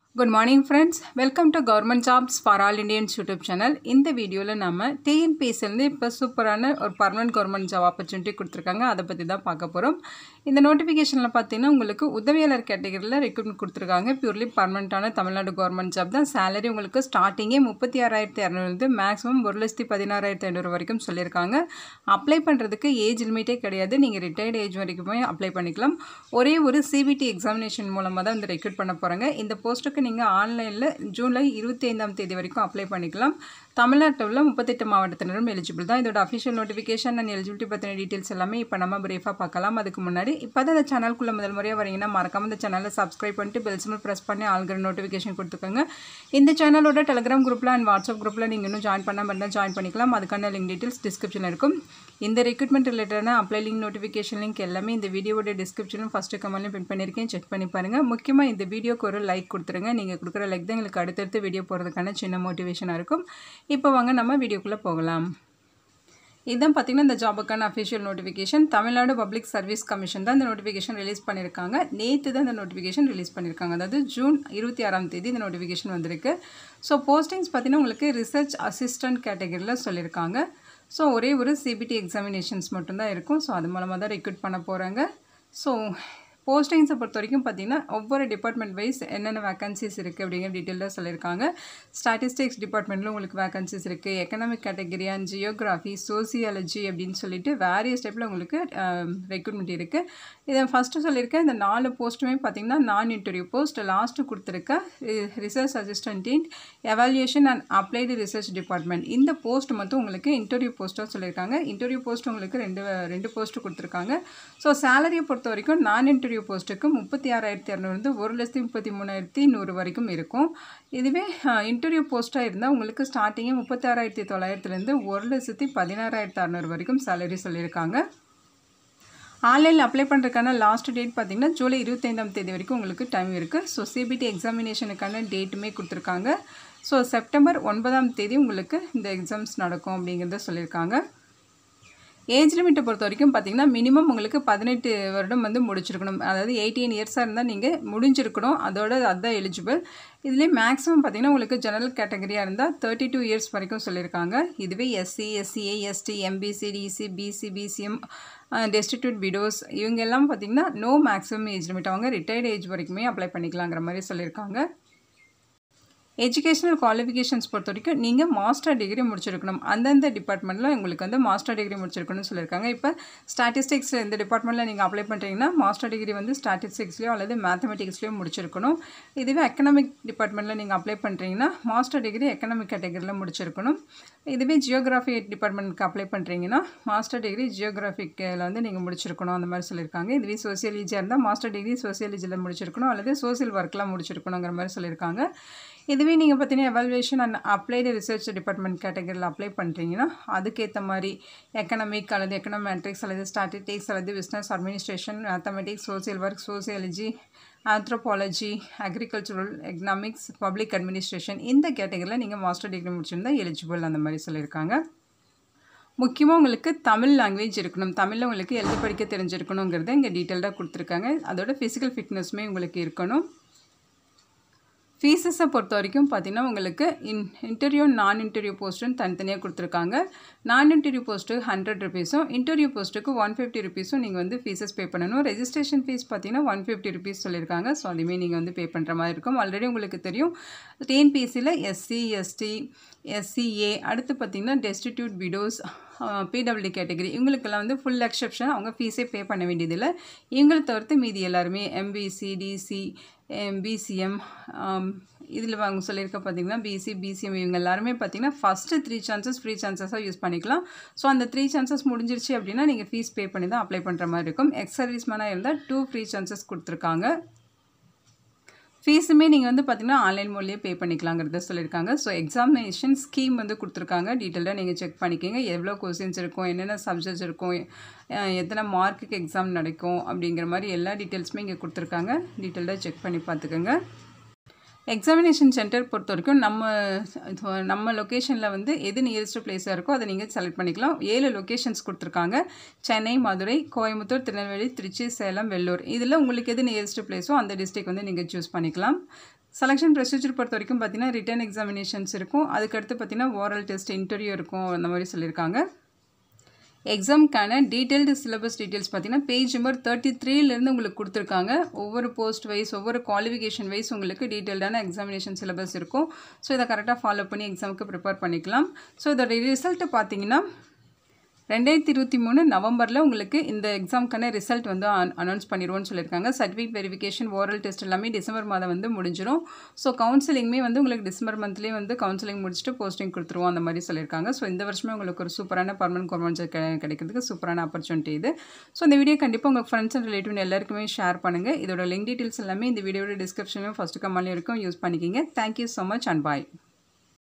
good morning friends welcome to government jobs for all Indians YouTube channel இந்த வீடியோவில் நம்ம டிஎன்பிஎஸ்சிலேருந்து இப்போ சூப்பரான ஒரு பர்மனன்ட் கவர்மெண்ட் ஜாப் ஆப்பர்ச்சுனிட்டி கொடுத்துருக்காங்க அதை பற்றி தான் பார்க்க போகிறோம் இந்த நோட்டிஃபிகேஷனில் பார்த்தீங்கன்னா உங்களுக்கு உதவியாளர் கேட்டகரியில் ரெக்ரூட்மெண்ட் கொடுத்துருக்காங்க பியூர்லி பர்மனெண்ட்டான தமிழ்நாடு கவர்மெண்ட் ஜாப் தான் சேலரி உங்களுக்கு ஸ்டார்டிங்கே முப்பத்தி ஆறாயிரத்தி இரநூறுலேருந்து மேக்ஸிமம் ஒரு லட்சத்தி பதினாறாயிரத்தி ஐநூறு வரைக்கும் சொல்லியிருக்காங்க அப்ளை பண்ணுறதுக்கு ஏஜ் லிமிட்டே கிடையாது நீங்கள் ரிட்டையர்டு ஏஜ் வரைக்குமே அப்ளை பண்ணிக்கலாம் ஒரே ஒரு சிபிடி எக்ஸாமினேஷன் மூலமாக தான் வந்து ரெக்ரூட் பண்ண போகிறாங்க இந்த போஸ்ட்டுக்கு நீங்கள் ஆன்லைனில் ஜூலை இருபத்தி ஐந்தாம் தேதி வரைக்கும் அப்ளை பண்ணிக்கலாம் தமிழ்நாட்டில் உள்ள முப்பத்தெட்டு மாவட்டத்தினரும் எலிஜிபிள் தான் இதோட அஃபிஷியல் நோட்டிஃபிகேஷன் அண்ட் எலிஜிபிலிட்டி பற்றின டீட்டெயில்ஸ் எல்லாமே இப்போ நம்ம பிரீஃபாக பார்க்கலாம் அதுக்கு முன்னாடி இப்போ தான் இந்த சேனலுக்குள்ளே முதல் முறையாக வரீங்கன்னா மறக்காம இந்த சேனலை சப்ஸ்கிரைப் பண்ணிட்டு பெல் சிம்பிள் ப்ரெஸ் பண்ணி ஆல்கிற நோட்டிஃபிகேஷன் கொடுத்துக்கோங்க இந்த சேனலோட டெலிகிராம் குரூப்பில் அண்ட் வாட்ஸ்அப் குரூப்பில் நீங்கள் இன்னும் ஜாயின் பண்ண பண்ணால் ஜாயின் பண்ணிக்கலாம் அதுக்கான லிங்க் டீட்டெயில்ஸ் டிஸ்கிரிப்ஷனில் இருக்கும் இந்த ரெக்ரூட்மெண்ட் ரிலேட்டடான அப்ளை லிங்க் நோட்டிஃபிகேஷன் லிங்க் எல்லாமே இந்த வீடியோட டிஸ்கிரிப்ஷனும் ஃபஸ்ட்டு கமெண்ட்லையும் பின் பண்ணியிருக்கேன் செக் பண்ணி பாருங்கள் முக்கியமாக இந்த வீடியோக்கு ஒரு லைக் கொடுத்துருங்க நீங்கள் கொடுக்குற லைக் தான் எங்களுக்கு அடுத்தடுத்து வீடியோ போகிறதுக்கான சின்ன மோட்டிவேஷனாக இருக்கும் இப்போ வாங்க நம்ம வீடியோக்குள்ளே போகலாம் இதுதான் பார்த்திங்கன்னா இந்த ஜாபுக்கான official notification Tamil Nadu public service commission தான் இந்த நோட்டிஃபிகேஷன் ரிலீஸ் பண்ணியிருக்காங்க நேற்று தான் இந்த நோட்டிஃபிகேஷன் ரிலீஸ் பண்ணியிருக்காங்க அதாவது ஜூன் இருபத்தி ஆறாம் தேதி இந்த நோட்டிஃபிகேஷன் வந்திருக்கு ஸோ போஸ்டிங்ஸ் பார்த்திங்கன்னா உங்களுக்கு ரிசர்ச் அசிஸ்டன்ட் கேட்டகரியில் சொல்லியிருக்காங்க ஸோ ஒரே ஒரு சிபிடி எக்ஸாமினேஷன்ஸ் மட்டும்தான் இருக்கும் ஸோ அது மூலமாக தான் ரெக்ரூட் பண்ண போகிறாங்க ஸோ போஸ்டிங்ஸை பொறுத்த வரைக்கும் பார்த்தீங்கன்னா ஒவ்வொரு டிபார்ட்மெண்ட் வைஸ் என்னென்ன வேகன்சிஸ் இருக்குது அப்படிங்கிற டீட்டெயிலாக சொல்லியிருக்காங்க ஸ்டாட்டிஸ்டிக்ஸ் டிபார்ட்மெண்ட்டில் உங்களுக்கு வேகன்சிஸ் இருக்குது economic category and geography sociology அப்படின்னு சொல்லிட்டு வேரியஸ் டைப்பில் உங்களுக்கு ரெக்ரூட்மெண்ட் இருக்குது இதை ஃபஸ்ட்டு சொல்லியிருக்கேன் இந்த நாலு போஸ்ட்டுமே பார்த்தீங்கன்னா நான் இன்டர்வியூ போஸ்ட் லாஸ்ட்டு கொடுத்துருக்க research assistant in evaluation and applied research department இந்த போஸ்ட் மட்டும் உங்களுக்கு இன்டர்வியூ போஸ்ட்டாக சொல்லியிருக்காங்க இன்டர்வியூ போஸ்ட் உங்களுக்கு ரெண்டு ரெண்டு போஸ்ட்டு கொடுத்துருக்காங்க ஸோ சேலரியை பொறுத்த வரைக்கும் நான் இன்டர்வியூ போஸ்ட்டுக்கு முப்பத்தி ஆறாயிரத்தி இரநூறுந்து ஒரு லட்சத்தி முப்பத்தி மூணாயிரத்தி நூறு வரைக்கும் இருக்கும் இதுவே இன்டர்வியூ போஸ்ட்டாக இருந்தால் உங்களுக்கு ஸ்டார்டிங்கே முப்பத்தி ஆறாயிரத்தி தொள்ளாயிரத்துலேருந்து ஒரு லட்சத்தி பதினாறாயிரத்தி அறநூறு வரைக்கும் சேலரி சொல்லியிருக்காங்க ஆன்லைனில் அப்ளை பண்ணுறதுக்கான லாஸ்ட் டேட் பார்த்திங்கன்னா ஜூலை இருபத்தைந்தாம் தேதி வரைக்கும் உங்களுக்கு டைம் இருக்குது ஸோ சிபிடி எக்ஸாமினேஷனுக்கான டேட்டுமே கொடுத்துருக்காங்க ஸோ செப்டம்பர் ஒன்பதாம் தேதி உங்களுக்கு இந்த எக்ஸாம்ஸ் நடக்கும் அப்படிங்கிறத சொல்லியிருக்காங்க ஏஜ் லிமிட்டை பொறுத்த வரைக்கும் பார்த்தீங்கன்னா மினிமம் உங்களுக்கு பதினெட்டு வருடம் வந்து முடிச்சிருக்கணும் அதாவது எயிட்டீன் இயர்ஸாக இருந்தால் நீங்கள் முடிஞ்சிருக்கணும் அதோட அதுதான் எலிஜிபிள் இதுலேயே மேக்ஸிமம் பார்த்தீங்கன்னா உங்களுக்கு ஜெனரல் கேட்டகரியாக இருந்தால் தேர்ட்டி டூ இயர்ஸ் வரைக்கும் சொல்லியிருக்காங்க இதுவே SC SCA ST MBC DC BC BCM destitute widows இவங்க எல்லாம் பார்த்தீங்கன்னா நோ மேக்ஸிமம் ஏஜ் லிமிட் அவங்க ரிட்டையர்டு ஏஜ் வரைக்குமே அப்ளை பண்ணிக்கலாங்கிற மாதிரி சொல்லியிருக்காங்க எஜுகேஷனல் குவாலிஃபிகேஷன்ஸ் பொறுத்த வரைக்கும் நீங்கள் மாஸ்டர் டிகிரி முடிச்சிருக்கணும் அந்தந்த டிபார்ட்மெண்ட்டில் உங்களுக்கு வந்து மாஸ்டர் டிகிரி முடிச்சிருக்கணும்னு சொல்லியிருக்காங்க இப்போ ஸ்டாட்டிஸ்டிக்ஸ் இந்த டிபார்ட்மெண்ட்டில் நீங்கள் அப்ளை பண்ணுறீங்கன்னா மாஸ்டர் டிகிரி வந்து ஸ்டாட்டிஸ்டிக்ஸ்லையோ அல்லது மேத்தமெட்டிக்ஸ்லையோ முடிச்சிருக்கணும் இதுவே எக்கனாமிக் டிபார்ட்மெண்ட்டில் நீங்கள் அப்ளை பண்ணுறீங்கன்னா மாஸ்டர் டிகிரி எக்கனாமிக் கேட்டகரியில் முடிச்சிருக்கணும் இதுவே ஜியோகிராஃபி டிபார்ட்மெண்ட்டுக்கு அப்ளை பண்ணுறீங்கன்னா மாஸ்டர் டிகிரி ஜியோகிராஃபிக்கில் வந்து நீங்கள் முடிச்சிருக்கணும் அந்த மாதிரி சொல்லியிருக்காங்க இதுவே சோசியாலஜியாக இருந்தால் மாஸ்டர் டிகிரி சோசியாலஜியில் முடிச்சிருக்கணும் அல்லது சோசியல் ஒர்க்லாம் முடிச்சிருக்கணுங்கிற மாதிரி சொல்லியிருக்காங்க இதுவே நீங்கள் பார்த்தீங்கன்னா evaluation and applied research department கேட்டகரியில் அப்ளை பண்ணுறீங்கன்னா அதுக்கேற்ற மாதிரி எக்கனாமிக் அல்லது எக்கனாமெட்ரிக்ஸ் அல்லது ஸ்டாட்டிஸ்டிக்ஸ் அல்லது business administration mathematics social work sociology anthropology agricultural economics public administration இந்த கேட்டகரியில் நீங்கள் மாஸ்டர் டிகிரி முடிச்சிருந்தால் எலிஜிபிள் அந்த மாதிரி சொல்லியிருக்காங்க முக்கியமாக உங்களுக்கு தமிழ் லாங்குவேஜ் இருக்கணும் தமிழில் உங்களுக்கு எழுத படிக்க தெரிஞ்சிருக்கணுங்கிறத இங்கே டீட்டெயில்டாக கொடுத்துருக்காங்க அதோட ஃபிசிக்கல் ஃபிட்னஸுமே உங்களுக்கு இருக்கணும் ஃபீஸஸை பொறுத்த வரைக்கும் பார்த்திங்கன்னா உங்களுக்கு இன் இன்டர்வியூ நான் இன்டர்வியூ போஸ்ட்டுன்னு தனித்தனியாக கொடுத்துருக்காங்க நான் இன்டர்வியூ போஸ்ட்டு ஹண்ட்ரட் ருபீஸும் இன்டர்வியூ போஸ்ட்டுக்கு ஒன் ஃபிஃப்டி ருபீஸும் நீங்கள் வந்து ஃபீஸஸ் பே பண்ணணும் ரெஜிஸ்ட்ரேஷன் ஃபீஸ் பார்த்தீங்கன்னா ஒன் ஃபிஃப்டி ருபீஸ் சொல்லியிருக்காங்க ஸோ அதுவுமே நீங்கள் வந்து பே பண்ணுற மாதிரி இருக்கும் ஆல்ரெடி உங்களுக்கு தெரியும் டிஎன்பிஎஸ்சியில் எஸ்சி எஸ்டி எஸ்சிஏ அடுத்து பார்த்திங்கன்னா டெஸ்டிடியூட் விடோஸ் பிடபிள்யூ கேட்டகரி இவங்களுக்கெல்லாம் வந்து ஃபுல் எக்ஸப்ஷன் அவங்க ஃபீஸே பே பண்ண வேண்டியதில்லை இவங்களை தவிர்த்து மீதி எல்லாருமே எம்பிசி டிசி பிசிஎம் இதில் அவங்க சொல்லியிருக்க பார்த்தீங்கன்னா பிசி பிசிஎம் இவங்க எல்லாருமே பார்த்தீங்கன்னா ஃபஸ்ட்டு த்ரீ சான்சஸ் ஃப்ரீ சான்சஸாக யூஸ் பண்ணிக்கலாம் ஸோ அந்த த்ரீ சான்சஸ் முடிஞ்சிருச்சு அப்படின்னா நீங்கள் ஃபீஸ் பே பண்ணி தான் அப்ளை பண்ணுற மாதிரி இருக்கும் எக்ஸ் சர்வீஸ் மேனாக இருந்தால் டூ ஃப்ரீ சான்சஸ் கொடுத்துருக்காங்க ஃபீஸுமே நீங்கள் வந்து பார்த்தீங்கன்னா ஆன்லைன் மூலியே பே பண்ணிக்கலாங்கிறத சொல்லியிருக்காங்க ஸோ எக்ஸாமினேஷன் ஸ்கீம் வந்து கொடுத்துருக்காங்க டீட்டெயிலாக நீங்கள் செக் பண்ணிக்கோங்க எவ்வளோ கொஸ்டின்ஸ் இருக்கும் என்னென்ன சப்ஜெக்ட்ஸ் இருக்கும் எத்தனை மார்க்குக்கு எக்ஸாம் நடக்கும் அப்படிங்கிற மாதிரி எல்லா டீட்டெயில்ஸுமே இங்கே கொடுத்துருக்காங்க டீட்டெயிலாக செக் பண்ணி பார்த்துக்கோங்க எக்ஸாமினேஷன் சென்டர் பொறுத்த வரைக்கும் நம்ம நம்ம லொக்கேஷனில் வந்து எது நியரஸ்ட் பிளேஸாக இருக்கோ அதை நீங்கள் செலக்ட் பண்ணிக்கலாம் ஏழு லொக்கேஷன்ஸ் கொடுத்துருக்காங்க சென்னை மதுரை கோயம்புத்தூர் திருநெல்வேலி திருச்சி சேலம் வெள்ளூர் இதில் உங்களுக்கு எது நியரஸ்ட் பிளேஸோ அந்த டிஸ்ட்ரிக் வந்து நீங்கள் சூஸ் பண்ணிக்கலாம் செலெக்ஷன் ப்ரொசீஜர் பொறுத்த வரைக்கும் பார்த்தீங்கன்னா ரிட்டன் எக்ஸாமினேஷன்ஸ் இருக்கும் அதுக்கடுத்து பார்த்தீங்கன்னா ஓரல் டெஸ்ட் இன்டர்வியூ இருக்கும் அந்த மாதிரி சொல்லியிருக்காங்க எக்ஸாமுக்கான டீட்டெயில்டு சிலபஸ் டீட்டெயில்ஸ் பார்த்தீங்கன்னா பேஜ் நம்பர் தேர்ட்டி த்ரீலேருந்து உங்களுக்கு கொடுத்துருக்காங்க ஒவ்வொரு போஸ்ட் வைஸ் ஒவ்வொரு குவாலிஃபிகேஷன் வைஸ் உங்களுக்கு டீட்டெயில்டான எக்ஸாமினேஷன் சிலபஸ் இருக்கும் ஸோ இதை கரெக்டாக ஃபாலோ பண்ணி எக்ஸாமுக்கு ப்ரிப்பேர் பண்ணிக்கலாம் ஸோ இதோட ரிசல்ட்டு பார்த்தீங்கன்னா ரெண்டாயிரத்தி இருபத்தி மூணு நவம்பரில் உங்களுக்கு இந்த எக்ஸாமுக்கான ரிசல்ட் வந்து அனௌன்ஸ் பண்ணிடுவோம்னு சொல்லியிருக்காங்க சர்டிஃபிகேட் வெரிஃபிகேஷன் ஓரல் டெஸ்ட் எல்லாமே டிசம்பர் மாதம் வந்து முடிஞ்சிடும் ஸோ கவுன்சிலிங்குமே வந்து உங்களுக்கு டிசம்பர் மந்த்லேயே வந்து கவுன்சிலிங் முடிச்சுட்டு போஸ்டிங் கொடுத்துருவோம் அந்த மாதிரி சொல்லியிருக்காங்க ஸோ இந்த வருஷமே உங்களுக்கு ஒரு சூப்பரான பர்மனன்ட் கவர்மெண்ட் கிடைக்கிறதுக்கு சூப்பரான ஆப்பர்ச்சுனிட்டி இது ஸோ இந்த வீடியோ கண்டிப்பாக உங்கள் ஃப்ரெண்ட்ஸ் அண்ட் ரிலேட்டிவ் எல்லாருக்குமே ஷேர் பண்ணுங்கள் இதோட லிங்க் டீட்டெயில்ஸ் எல்லாமே இந்த வீடியோட டிஸ்கிரிப்ஷன்லையும் ஃபஸ்ட்டு கமெண்ட்லையும் இருக்கும் யூஸ் பண்ணிக்கிங்க thank you so much and bye